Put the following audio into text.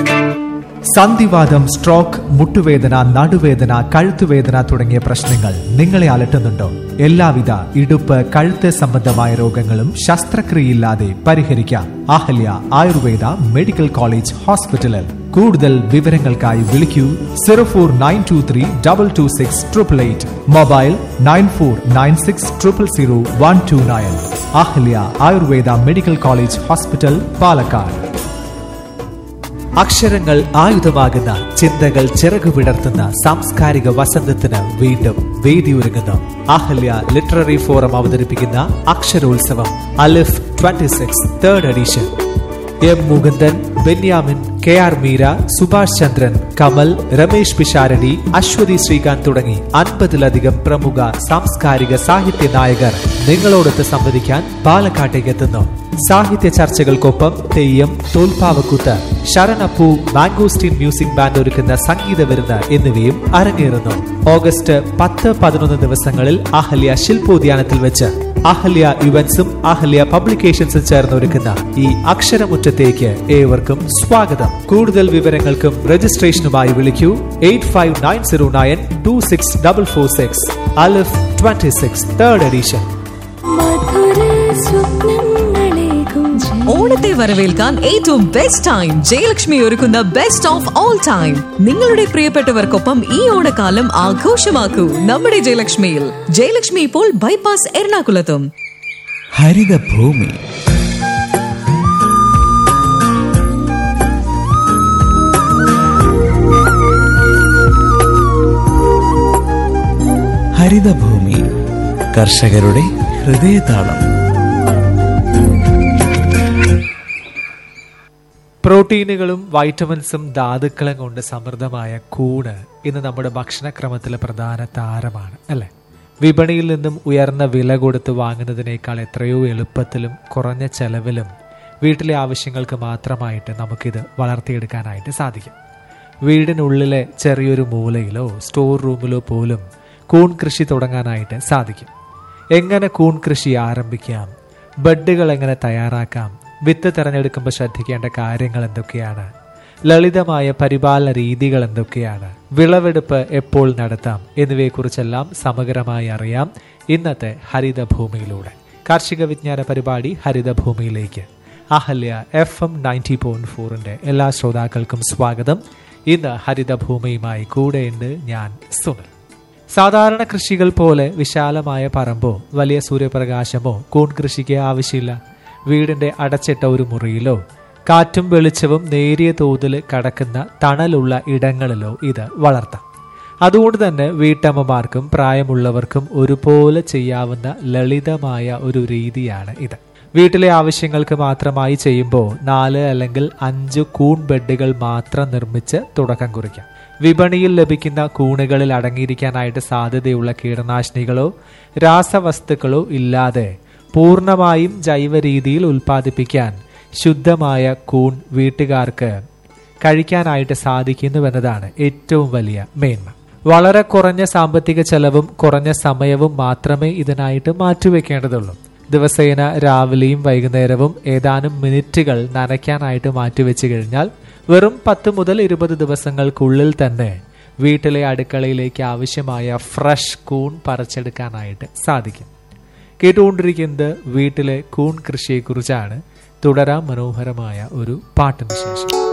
സന്ധിവാദം സ്ട്രോക്ക് മുട്ടുവേദന നടുവേദന കഴുത്തുവേദന തുടങ്ങിയ പ്രശ്നങ്ങൾ നിങ്ങളെ അലട്ടുന്നുണ്ടോ എല്ലാവിധ ഇടുപ്പ് കഴുത്ത് സംബന്ധമായ രോഗങ്ങളും ശസ്ത്രക്രിയയില്ലാതെ പരിഹരിക്കാം അഹല്യ ആയുർവേദ മെഡിക്കൽ കോളേജ് ഹോസ്പിറ്റലിൽ കൂടുതൽ വിവരങ്ങൾക്കായി വിളിക്കൂ zero four nine two three double two six triple eight mobile nine four nine six triple zero one two nine Ahalya Ayurveda medical college hospital Palakkad അക്ഷരങ്ങൾ ആയുധമാകുന്ന ചിന്തകൾ ചിറകുവിടർത്തുന്ന സാംസ്കാരിക വസന്തത്തിന് വീണ്ടും വേദിയൊരുങ്ങുന്നു അഹല്യ ലിറ്റററി ഫോറം അവതരിപ്പിക്കുന്ന അക്ഷരോത്സവം Alif 26 six third edition M Mukundan Benyamin K R Meera Subhash Chandran Kamal Ramesh Pisharody Aswathy Sreekanth തുടങ്ങി അൻപതിലധികം പ്രമുഖ സാംസ്കാരിക സാഹിത്യ നായകർ നിങ്ങളോടൊത്ത് സംവദിക്കാൻ പാലക്കാട്ടേക്ക് എത്തുന്നു സാഹിത്യ ചർച്ചകൾക്കൊപ്പം തെയ്യം തോൽപ്പാവക്കൂത്ത് ശരണപ്പൂ മാംഗോസ്റ്റീൻ മ്യൂസിക് ബാൻഡ് ഒരുക്കുന്ന സംഗീത വിരുന്ന് എന്നിവയും അരങ്ങേറുന്നു ഓഗസ്റ്റ് പത്ത് പതിനൊന്ന് ദിവസങ്ങളിൽ അഹല്യ ശില്പോദ്യാനത്തിൽ വെച്ച് അഹല്യ ഇവന്റ്സും അഹല്യ പബ്ലിക്കേഷൻസും ചേർന്ന് ഒരുക്കുന്ന ഈ അക്ഷരമുറ്റത്തേക്ക് ഏവർക്കും സ്വാഗതം കൂടുതൽ വിവരങ്ങൾക്കും രജിസ്ട്രേഷനുമായി വിളിക്കൂ eight five nine zero nine two six double four six Alif twenty six third edition മധുര സ്വപ്നങ്ങളേകും ഓണത്തെ വരവേൽക്കാൻ ഏറ്റവും ബെസ്റ്റ് ടൈം ജയലക്ഷ്മി ഒരുക്കുന്ന ബെസ്റ്റ് ഓഫ് ഓൾ ടൈം നിങ്ങളുടെ പ്രിയപ്പെട്ടവർക്കൊപ്പം ഈ ഓണക്കാലം ആഘോഷമാക്കൂ നമ്മുടെ ജയലക്ഷ്മിയിൽ ജയലക്ഷ്മി ഇപ്പോൾ ബൈപ്പാസ് എറണാകുളത്തും ഹരിതഭൂമി ഹരിതഭൂമി കർഷകരുടെ ഹൃദയതാളം പ്രോട്ടീനുകളും വൈറ്റമിൻസും ധാതുക്കളും കൊണ്ട് സമൃദ്ധമായ കൂണ് ഇന്ന് നമ്മുടെ ഭക്ഷണക്രമത്തിലെ പ്രധാന താരമാണ് അല്ലെ വിപണിയിൽ നിന്നും ഉയർന്ന വില കൊടുത്ത് വാങ്ങുന്നതിനേക്കാൾ എത്രയോ എളുപ്പത്തിലും കുറഞ്ഞ ചെലവിലും വീട്ടിലെ ആവശ്യങ്ങൾക്ക് മാത്രമായിട്ട് നമുക്കിത് വളർത്തിയെടുക്കാനായിട്ട് സാധിക്കും വീടിനുള്ളിലെ ചെറിയൊരു മൂലയിലോ സ്റ്റോർ റൂമിലോ പോലും കൂൺ കൃഷി തുടങ്ങാനായിട്ട് സാധിക്കും എങ്ങനെ കൂൺ കൃഷി ആരംഭിക്കാം ബഡ്ഡുകൾ എങ്ങനെ തയ്യാറാക്കാം വിത്ത് തിരഞ്ഞെടുക്കുമ്പോൾ ശ്രദ്ധിക്കേണ്ട കാര്യങ്ങൾ എന്തൊക്കെയാണ് ലളിതമായ പരിപാലന രീതികൾ എന്തൊക്കെയാണ് വിളവെടുപ്പ് എപ്പോൾ നടത്താം എന്നിവയെക്കുറിച്ചെല്ലാം സമഗ്രമായി അറിയാം ഇന്നത്തെ ഹരിതഭൂമിയിലൂടെ കാർഷിക വിജ്ഞാന പരിപാടി ഹരിതഭൂമിയിലേക്ക് Ahalya F M ninety point ഫോറിന്റെ എല്ലാ ശ്രോതാക്കൾക്കും സ്വാഗതം ഇന്ന് ഹരിതഭൂമിയുമായി കൂടെയുണ്ട് ഞാൻ സുനിൽ സാധാരണ കൃഷികൾ പോലെ വിശാലമായ പറമ്പോ വലിയ സൂര്യപ്രകാശമോ കൂൺ കൃഷിക്ക് ആവശ്യമില്ല വീടിന്റെ അടച്ചിട്ട ഒരു മുറിയിലോ കാറ്റും വെളിച്ചവും നേരിയ തോതിൽ കടക്കുന്ന തണലുള്ള ഇടങ്ങളിലോ ഇത് വളർത്താം അതുകൊണ്ട് തന്നെ വീട്ടമ്മമാർക്കും പ്രായമുള്ളവർക്കും ഒരുപോലെ ചെയ്യാവുന്ന ലളിതമായ ഒരു രീതിയാണ് ഇത് വീട്ടിലെ ആവശ്യങ്ങൾക്ക് മാത്രമായി ചെയ്യുമ്പോൾ നാല് അല്ലെങ്കിൽ അഞ്ച് കൂൺ ബെഡുകൾ മാത്രം നിർമ്മിച്ച് തുടക്കം കുറിക്കാം വിപണിയിൽ ലഭിക്കുന്ന കൂണുകളിൽ അടങ്ങിയിരിക്കാനായിട്ട് സാധ്യതയുള്ള കീടനാശിനികളോ രാസവസ്തുക്കളോ ഇല്ലാതെ പൂർണ്ണമായും ജൈവ രീതിയിൽ ഉൽപ്പാദിപ്പിക്കാൻ ശുദ്ധമായ കൂൺ വീട്ടുകാർക്ക് കഴിക്കാനായിട്ട് സാധിക്കുന്നുവെന്നതാണ് ഏറ്റവും വലിയ മേന്മ വളരെ കുറഞ്ഞ സാമ്പത്തിക ചെലവും കുറഞ്ഞ സമയവും മാത്രമേ ഇതിനായിട്ട് മാറ്റിവെക്കേണ്ടതുള്ളൂ ദിവസേന രാവിലെയും വൈകുന്നേരവും ഏതാനും മിനിറ്റുകൾ നനയ്ക്കാനായിട്ട് മാറ്റിവെച്ച് കഴിഞ്ഞാൽ വെറും പത്ത് മുതൽ ഇരുപത് ദിവസങ്ങൾക്കുള്ളിൽ തന്നെ വീട്ടിലെ അടുക്കളയിലേക്ക് ആവശ്യമായ ഫ്രഷ് കൂൺ പറിച്ചെടുക്കാനായിട്ട് സാധിക്കും കേട്ടുകൊണ്ടിരിക്കുന്നത് വീട്ടിലെ കൂൺ കൃഷിയെക്കുറിച്ചാണ് തുടരാം മനോഹരമായ ഒരു പാട്ടിന് ശേഷം